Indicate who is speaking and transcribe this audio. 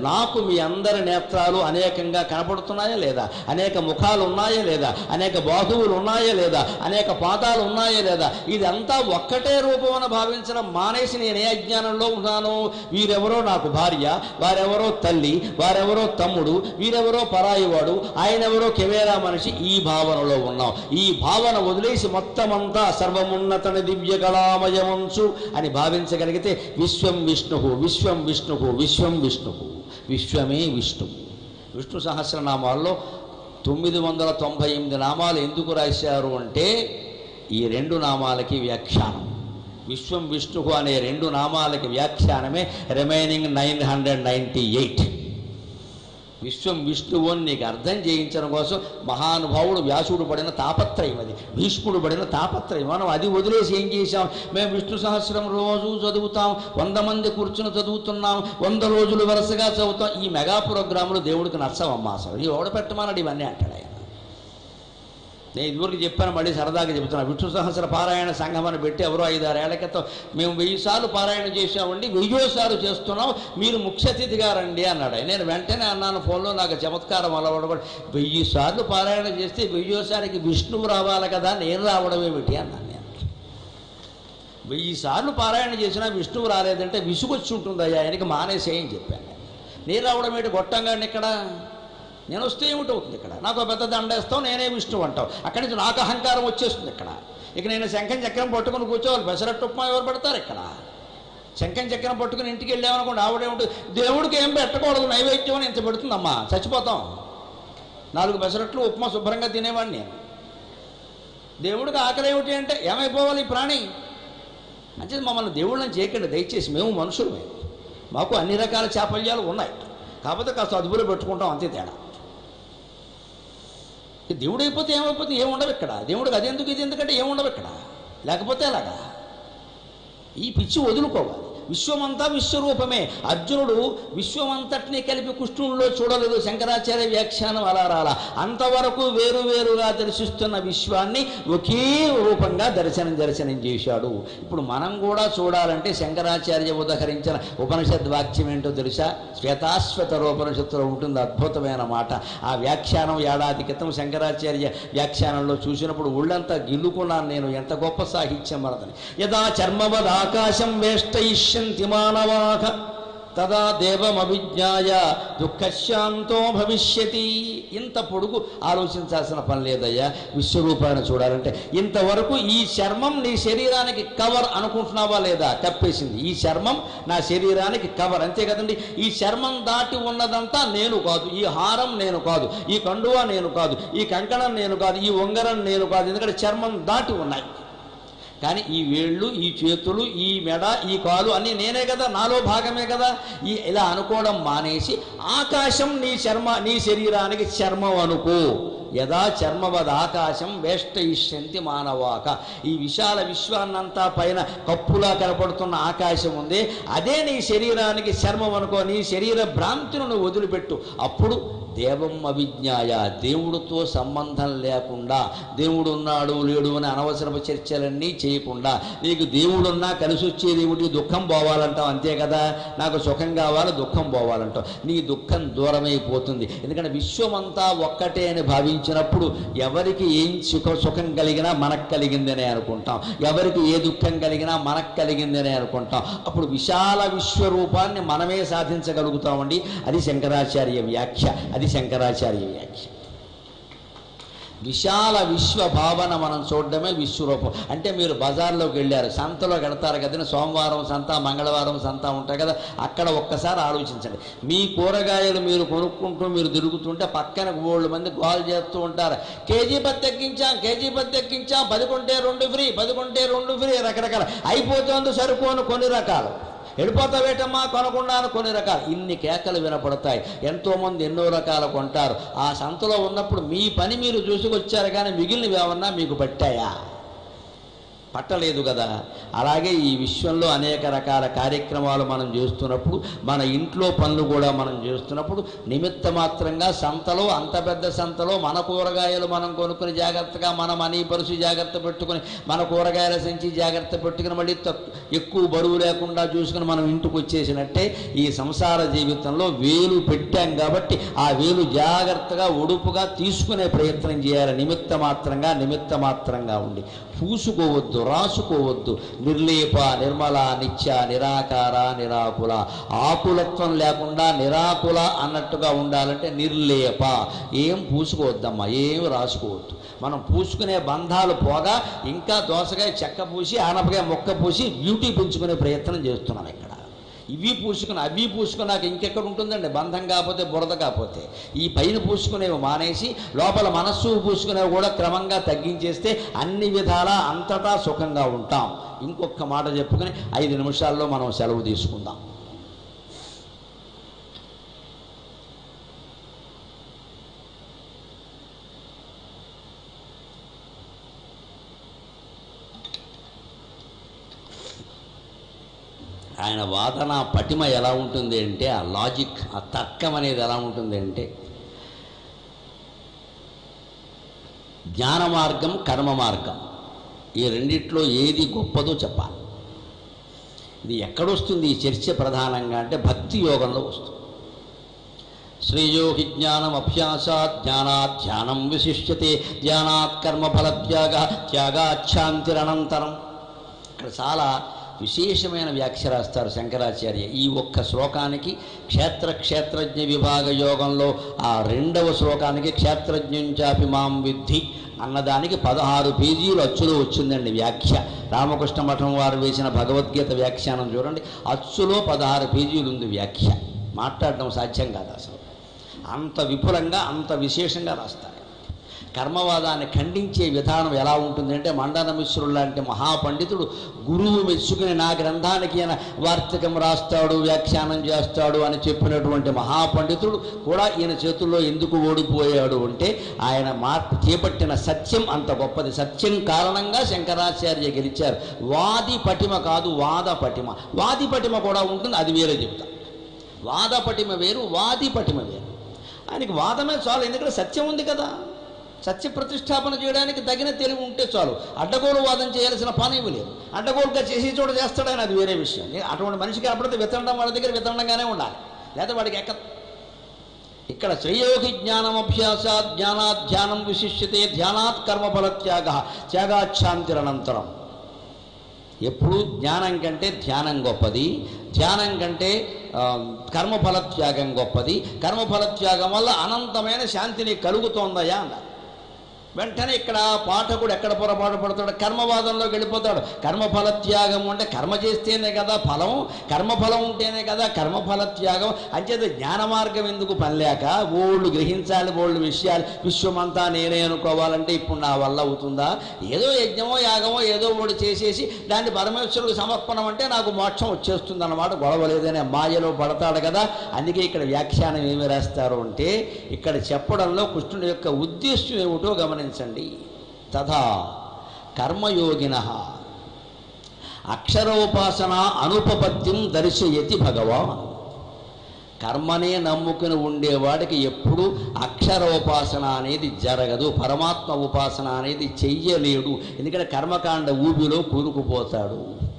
Speaker 1: నాకు మీ అందరి నేత్రాలు అనేకంగా కనపడుతున్నాయా లేదా అనేక ముఖాలు ఉన్నాయా లేదా అనేక బాహువులు ఉన్నాయా లేదా అనేక పాదాలు ఉన్నాయా లేదా ఇదంతా ఒక్కటే రూపమని భావించడం మానేసి నేను ఏ అజ్ఞానంలో ఉన్నాను వీరెవరో నాకు భార్య వారెవరో తల్లి వారెవరో తమ్ముడు వీరెవరో పరాయివాడు ఆయనెవరో కెవేరా మనిషి ఈ భావనలో ఉన్నాం ఈ భావన వదిలేసి మొత్తం అంతా సర్వమున్నతని దివ్య కళామయమంచు అని భావించగలిగితే విశ్వం విష్ణు విశ్వం విష్ణు విశ్వం విష్ణు విశ్వమే విష్ణు విష్ణు సహస్రనామాల్లో తొమ్మిది వందల తొంభై ఎనిమిది నామాలు ఎందుకు రాశారు అంటే ఈ రెండు నామాలకి వ్యాఖ్యానం విశ్వం విష్ణు అనే రెండు నామాలకి వ్యాఖ్యానమే remaining nine hundred ninety eight విశ్వం విష్ణువు అని నీకు అర్థం చేయించడం కోసం మహానుభావుడు వ్యాసుడు పడిన తాపత్రయం అది భీష్ముడు పడిన తాపత్రయం మనం అది వదిలేసి ఏం చేశాం మేము విష్ణు సహస్రం రోజు చదువుతాం వంద మంది కూర్చుని చదువుతున్నాం వంద రోజులు వరుసగా చదువుతాం ఈ మెగా ప్రోగ్రాములు దేవుడికి నచ్చవమ్మా అసలు ఈ ఓడ పెట్టమన్నాడు ఇవన్నీ అంటాడు ఆయన నేను ఇదివరకు చెప్పాను మళ్ళీ సరదాగా చెబుతున్నా విష్ణు సహస్ర పారాయణ సంఘం అని పెట్టి ఎవరో ఐదారేళ్ల క్రితం మేము వెయ్యి సార్లు పారాయణ చేసామండి వెయ్యోసార్లు చేస్తున్నాం మీరు ముఖ్య అతిథిగా రండి అన్నాడు ఆయన. నేను వెంటనే అన్నాను ఫోన్లో నాకు చమత్కారం అలవాడు కూడా వెయ్యి సార్లు పారాయణ చేస్తే వెయ్యోసారికి విష్ణువు రావాలి కదా నేను రావడం ఏమిటి అన్నాను నేను వెయ్యి సార్లు పారాయణ చేసినా విష్ణువు రాలేదంటే విసుగొచ్చి ఉంటుంది అయ్యా ఆయనకి మానేసేయని చెప్పాను నేను. నేను రావడం ఏంటి గొట్టంగా ఇక్కడ నేను వస్తే ఏమిటవుతుంది ఇక్కడ నాకు ఒక పెద్ద దండేస్తావు నేనే విష్ణువు అంటావు అక్కడి నుంచి నాకు అహంకారం వచ్చేస్తుంది ఇక్కడ ఇక నేను శంఖం చక్రం పట్టుకుని కూర్చోవాలి పెసరట్టు ఉప్మా ఎవరు పెడతారు ఇక్కడ శంఖం చక్రం పట్టుకుని ఇంటికి వెళ్ళామనుకోండి ఆవిడేమిటి దేవుడికి ఏం పెట్టకూడదు నైవేద్యం అని ఇంత పెడుతుందమ్మా చచ్చిపోతాం నాలుగు పెసరట్లు ఉప్మా శుభ్రంగా తినేవాడిని నేను దేవుడికి ఆకలి ఏమిటి అంటే ఏమైపోవాలి ఈ ప్రాణి అంటే మమ్మల్ని దేవుళ్ళని చేయకండి దయచేసి మేము మనుషులమే మాకు అన్ని రకాల చాపల్యాలు ఉన్నాయి కాకపోతే కాస్త అదుపులో పెట్టుకుంటాం అంతే తేడా ఈ దేవుడు అయిపోతే ఏమైపోతే ఏముండవు ఇక్కడ దేవుడికి అదెందుకు ఇది ఎందుకంటే ఏముండవు ఇక్కడ లేకపోతే ఎలాగా ఈ పిచ్చి వదులుకోవాలి విశ్వమంతా విశ్వరూపమే అర్జునుడు విశ్వమంతటిని కలిపి కృష్ణుడిలో చూడలేదు శంకరాచార్య వ్యాఖ్యానం అలా రాలా అంతవరకు వేరు వేరుగా దర్శిస్తున్న విశ్వాన్ని ఒకే రూపంగా దర్శనం దర్శనం చేశాడు ఇప్పుడు మనం కూడా చూడాలంటే శంకరాచార్య ఉదహరించిన ఉపనిషద్ వాక్యం ఏంటో తెలుసా శ్వేతాశ్వత రూపనిషత్తులో ఉంటుంది అద్భుతమైన మాట ఆ వ్యాఖ్యానం ఏడాది క్రితం శంకరాచార్య వ్యాఖ్యానంలో చూసినప్పుడు ఒళ్ళంతా గిల్లుకున్నాను నేను ఎంత గొప్ప సాహిత్యం మనదని యదా చర్మవద్ ఆకాశం వేష్టయిష్యంతి మానవాక తదా దేవమభిజ్ఞాయ దుఃఖశాంతో భవిష్యతి ఇంత పొడుగు ఆలోచించాల్సిన పని లేదయ్యా విశ్వరూపాన్ని చూడాలంటే ఇంతవరకు ఈ చర్మం నీ శరీరానికి కవర్ అనుకుంటున్నావా లేదా తప్పేసింది ఈ చర్మం నా శరీరానికి కవర్ అంతే కదండి ఈ చర్మం దాటి ఉన్నదంతా నేను కాదు ఈ హారం నేను కాదు ఈ కండువా నేను కాదు ఈ కంకణం నేను కాదు ఈ ఉంగరం నేను కాదు ఎందుకంటే చర్మం దాటి ఉన్నాయి కానీ ఈ వేళ్ళు ఈ చేతులు ఈ మెడ ఈ కాలు అన్నీ నేనే కదా నాలో భాగమే కదా ఈ ఇలా అనుకోవడం మానేసి ఆకాశం నీ చర్మ నీ శరీరానికి చర్మం అనుకో యదా చర్మవద్ ఆకాశం వేష్టయిష్యంతి మానవాక ఈ విశాల విశ్వాన్నంతా పైన కప్పులా కనపడుతున్న ఆకాశం ఉంది అదే నీ శరీరానికి చర్మం అనుకో నీ శరీర భ్రాంతిని నువ్వు వదిలిపెట్టు అప్పుడు దేవం అవిజ్ఞాయ దేవుడితో సంబంధం లేకుండా దేవుడు ఉన్నాడు లేడు అని అనవసరపు చర్చలన్నీ చేయకుండా నీకు దేవుడున్నా కలిసి వచ్చేది ఏమిటి దుఃఖం పోవాలంటావు అంతే కదా నాకు సుఖం కావాలి దుఃఖం పోవాలంటావు నీ దుఃఖం దూరమైపోతుంది ఎందుకంటే విశ్వమంతా ఒక్కటే అని భావించినప్పుడు ఎవరికి ఏం సుఖ సుఖం కలిగినా మనకు కలిగిందనే అనుకుంటాం ఎవరికి ఏ దుఃఖం కలిగినా మనకు కలిగిందనే అనుకుంటాం అప్పుడు విశాల విశ్వరూపాన్ని మనమే సాధించగలుగుతామండి అది శంకరాచార్య వ్యాఖ్య అది శంకరాచార్య వ్యాఖ్య విశాల విశ్వ భావన మనం చూడడమే విశ్వరూపం అంటే మీరు బజార్లోకి వెళ్ళారు సంతలో వెళతారు కదండి సోమవారం సంత మంగళవారం సంత ఉంటాయి కదా అక్కడ ఒక్కసారి ఆలోచించండి మీ కూరగాయలు మీరు కొనుక్కుంటూ మీరు తిరుగుతుంటే పక్కన ఓళ్ళు మంది గోల్ చేస్తూ ఉంటారు కేజీ పత్తి ఎక్కించాం కేజీ పత్తి ఎక్కించాం పది కొంటే రెండు ఫ్రీ పది కొంటే రెండు ఫ్రీ రకరకాల అయిపోతుంది సరిపోను కొన్ని రకాలు వెళ్ళిపోతావేటమ్మా కొనకుండాను కొన్ని రకాలు ఇన్ని కేకలు వినపడతాయి ఎంతోమంది ఎన్నో రకాలు కొంటారు ఆ సంతలో ఉన్నప్పుడు మీ పని మీరు చూసుకొచ్చారు కానీ మిగిలినవి ఏమన్నా మీకు పట్టాయా పట్టలేదు కదా అలాగే ఈ విశ్వంలో అనేక రకాల కార్యక్రమాలు మనం చేస్తున్నప్పుడు మన ఇంట్లో పనులు కూడా మనం చేస్తున్నప్పుడు నిమిత్త మాత్రంగా సంతలో అంత పెద్ద సంతలో మన కూరగాయలు మనం కొనుక్కుని జాగ్రత్తగా మన మనీ పరుసు జాగ్రత్త పెట్టుకుని మన కూరగాయల సంచి జాగ్రత్త పెట్టుకుని మళ్ళీ తక్కు- ఎక్కువ బరువు లేకుండా చూసుకుని మనం ఇంటికి వచ్చేసినట్టే ఈ సంసార జీవితంలో వేలు పెట్టాం కాబట్టి ఆ వేలు జాగ్రత్తగా ఒడుపుగా తీసుకునే ప్రయత్నం చేయాలి నిమిత్త మాత్రంగా నిమిత్త మాత్రంగా ఉండి పూసుకోవద్దు రాసుకోవద్దు నిర్లేప నిర్మల నిత్య నిరాకార నిరాకుల ఆకులత్వం లేకుండా నిరాకుల అన్నట్టుగా ఉండాలంటే నిర్లేప ఏం పూసుకోవద్దమ్మా ఏం రాసుకోవద్దు మనం పూసుకునే బంధాలు పోగా ఇంకా దోసకాయ చెక్క పూసి ఆనపకాయ మొక్క పూసి బ్యూటీ పెంచుకునే ప్రయత్నం చేస్తున్నాం ఇక్కడ ఇవి పూసుకుని అవి పూసుకున్నాక ఇంకెక్కడ ఉంటుందండి బంధం కాకపోతే బురద కాకపోతే ఈ పైన పూసుకునేవి మానేసి లోపల మనస్సు పూసుకునేవి కూడా క్రమంగా తగ్గించేస్తే అన్ని విధాలా అంతటా సుఖంగా ఉంటాం ఇంకొక మాట చెప్పుకుని ఐదు నిమిషాల్లో మనం సెలవు తీసుకుందాం ఆయన వాదన పటిమ ఎలా ఉంటుంది అంటే ఆ లాజిక్ ఆ తర్కం అనేది ఎలా ఉంటుంది అంటే జ్ఞాన మార్గం కర్మ మార్గం ఈ రెండిట్లో ఏది గొప్పదో చెప్పాలి ఇది ఎక్కడొస్తుంది ఈ చర్చ ప్రధానంగా అంటే భక్తి యోగంలో వస్తుంది శ్రేయో హి జ్ఞానం అభ్యాసాత్ జ్ఞానాత్ ధ్యానం విశిష్యతే ధ్యానాత్ కర్మఫల త్యాగ త్యాగాచ్ఛాంతిరనంతరం ఇక్కడ చాలా విశేషమైన వ్యాఖ్య రాస్తారు శంకరాచార్య ఈ ఒక్క శ్లోకానికి క్షేత్ర క్షేత్రజ్ఞ విభాగ యోగంలో ఆ రెండవ శ్లోకానికి క్షేత్రజ్ఞంచాపి మాం విద్ధి అన్నదానికి పదహారు పేజీలు అచ్చులో వచ్చిందండి వ్యాఖ్య రామకృష్ణ మఠం వారు వేసిన భగవద్గీత వ్యాఖ్యానం చూడండి అచ్చులో పదహారు పేజీలు ఉంది వ్యాఖ్య మాట్లాడడం సాధ్యం కాదు అసలు అంత విపులంగా అంత విశేషంగా రాస్తారు కర్మవాదాన్ని ఖండించే విధానం ఎలా ఉంటుందంటే మండన మిశ్రుడు లాంటి మహాపండితుడు గురువు మెచ్చుకుని నా గ్రంథానికి ఈయన వార్తికం రాస్తాడు వ్యాఖ్యానం చేస్తాడు అని చెప్పినటువంటి మహాపండితుడు కూడా ఈయన చేతుల్లో ఎందుకు ఓడిపోయాడు అంటే ఆయన మార్పు చేపట్టిన సత్యం అంత గొప్పది సత్యం కారణంగా శంకరాచార్య గెలిచారు వాది పటిమ కాదు వాద పటిమ వాది పటిమ కూడా ఉంటుంది అది వేరే చెప్తా వాద పటిమ వేరు వాది పటిమ వేరు ఆయనకి వాదమే చాలు ఎందుకంటే సత్యం ఉంది కదా సత్య ప్రతిష్టాపన చేయడానికి తగిన తెలివి ఉంటే చాలు అడ్డగోలు వాదం చేయాల్సిన పని ఏమీ లేదు అడ్డగోలుగా చేసే చోట చేస్తాడని అది వేరే విషయం ఏ- అటువంటి మనిషికి అప్పుడైతే విత్తనం వాళ్ళ దగ్గర విత్తనంగానే ఉండాలి లేదా వాడికి ఎక్క ఇక్కడ శ్రేయోగి జ్ఞానమభ్యాసాత్ జ్ఞానాత్ ధ్యానం విశిష్యతే ధ్యానాత్ కర్మఫల త్యాగ త్యాగాచ్ఛాంతిరనంతరం ఎప్పుడు జ్ఞానం కంటే ధ్యానం గొప్పది ధ్యానం కంటే ఆ, కర్మఫల త్యాగం గొప్పది కర్మఫల త్యాగం వల్ల అనంతమైన శాంతిని కలుగుతోందయా అన్నారు వెంటనే ఇక్కడ పాఠకుడు ఎక్కడ పొరపాటు పడతాడు కర్మవాదంలోకి వెళ్ళిపోతాడు కర్మఫల త్యాగం అంటే కర్మ చేస్తేనే కదా ఫలం కర్మఫలం ఉంటేనే కదా కర్మఫల త్యాగం అంచేత జ్ఞాన మార్గం ఎందుకు పనిలేక ఓళ్ళు గ్రహించాలి ఓళ్ళు విషయాలు విశ్వమంతా నేనే అనుకోవాలంటే ఇప్పుడు నా వల్ల అవుతుందా ఏదో యజ్ఞమో యాగమో ఏదో ఒకటి చేసేసి దాన్ని పరమేశ్వరుడికి సమర్పణం అంటే నాకు మోక్షం వచ్చేస్తుంది అన్నమాట గొడవ లేదనే మాయలో పడతాడు కదా అందుకే ఇక్కడ వ్యాఖ్యానం ఏమి రాస్తారు అంటే ఇక్కడ చెప్పడంలో కృష్ణుడి యొక్క ఉద్దేశం ఏమిటో గమనించండి తథా కర్మయోగిన అక్షరోపాసన అనుపపత్తిం దర్శయతి భగవాన్ కర్మనే నమ్ముకుని ఉండేవాడికి ఎప్పుడు అక్షరోపాసన అనేది జరగదు పరమాత్మ ఉపాసన అనేది చెయ్యలేడు ఎందుకంటే కర్మకాండ ఊబిలో కూరుకుపోతాడు